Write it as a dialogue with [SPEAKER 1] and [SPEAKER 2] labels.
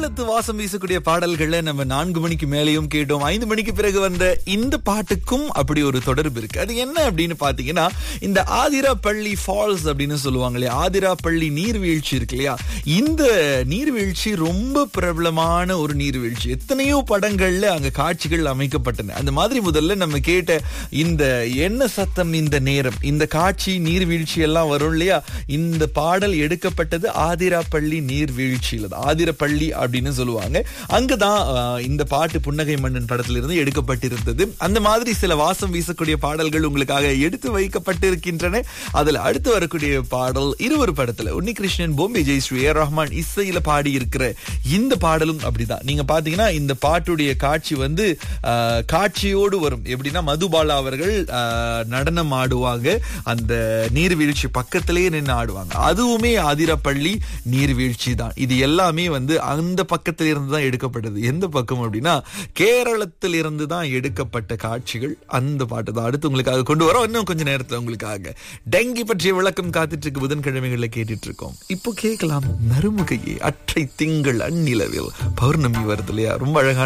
[SPEAKER 1] கேரளத்து வாசம் வீசக்கூடிய பாடல்களை நம்ம நான்கு மணிக்கு மேலேயும் கேட்டோம் ஐந்து மணிக்கு பிறகு வந்த இந்த பாட்டுக்கும் அப்படி ஒரு தொடர்பு இருக்கு அது என்ன அப்படின்னு பாத்தீங்கன்னா இந்த ஆதிராப்பள்ளி ஃபால்ஸ் அப்படின்னு சொல்லுவாங்க இல்லையா ஆதிராப்பள்ளி நீர்வீழ்ச்சி இருக்கு இல்லையா இந்த நீர்வீழ்ச்சி ரொம்ப பிரபலமான ஒரு நீர்வீழ்ச்சி எத்தனையோ படங்கள்ல அங்க காட்சிகள் அமைக்கப்பட்டன அந்த மாதிரி முதல்ல நம்ம கேட்ட இந்த என்ன சத்தம் இந்த நேரம் இந்த காட்சி நீர்வீழ்ச்சி எல்லாம் வரும் இல்லையா இந்த பாடல் எடுக்கப்பட்டது ஆதிராப்பள்ளி நீர்வீழ்ச்சியில தான் ஆதிரப்பள்ளி அப்படின்னு சொல்லுவாங்க அங்கதான் ஆஹ், இந்த பாட்டு புன்னகை மன்னன் படத்திலிருந்து எடுக்கப்பட்டிருந்தது அந்த மாதிரி சில வாசம் வீசக்கூடிய பாடல்கள் உங்களுக்காக எடுத்து வைக்கப்பட்டிருக்கின்றன அதுல அடுத்து வரக்கூடிய பாடல் இருவர் படத்துல உன்னிகிருஷ்ணன் பொம்பே ஜெயஸ்ரீ ஏ ரஹ்மான் இசையில பாடி இருக்கிற இந்த பாடலும் அப்படிதான் நீங்க பாத்தீங்கன்னா இந்த பாட்டுடைய காட்சி வந்து ஆஹ், காட்சியோடு வரும் எப்படின்னா மதுபாலா அவர்கள் ஆஹ், நடனம் ஆடுவாங்க அந்த நீர்வீழ்ச்சி பக்கத்திலேயே நின்று ஆடுவாங்க அதுவுமே ஆதிரப்பள்ளி நீர்வீழ்ச்சி தான் இது எல்லாமே வந்து அந்த பக்கத்துல இருந்து தான் எடுக்கப்பட்டது எந்த பக்கம் அப்படின்னா கேரளத்தில் இருந்து தான் எடுக்கப்பட்ட காட்சிகள் அந்த பாட்டு தான் அடுத்து உங்களுக்காக கொண்டு வரோம் இன்னும் கொஞ்ச நேரத்துல உங்களுக்காக டெங்கி பற்றிய விளக்கம் காத்துட்டு இருக்கு புதன்கிழமைகள்ல கேட்டுட்டு இருக்கோம் இப்போ கேட்கலாம் நறுமுகையே அற்றை திங்கள் அந்நிலவில் பௌர்ணமி வருது இல்லையா ரொம்ப அழகான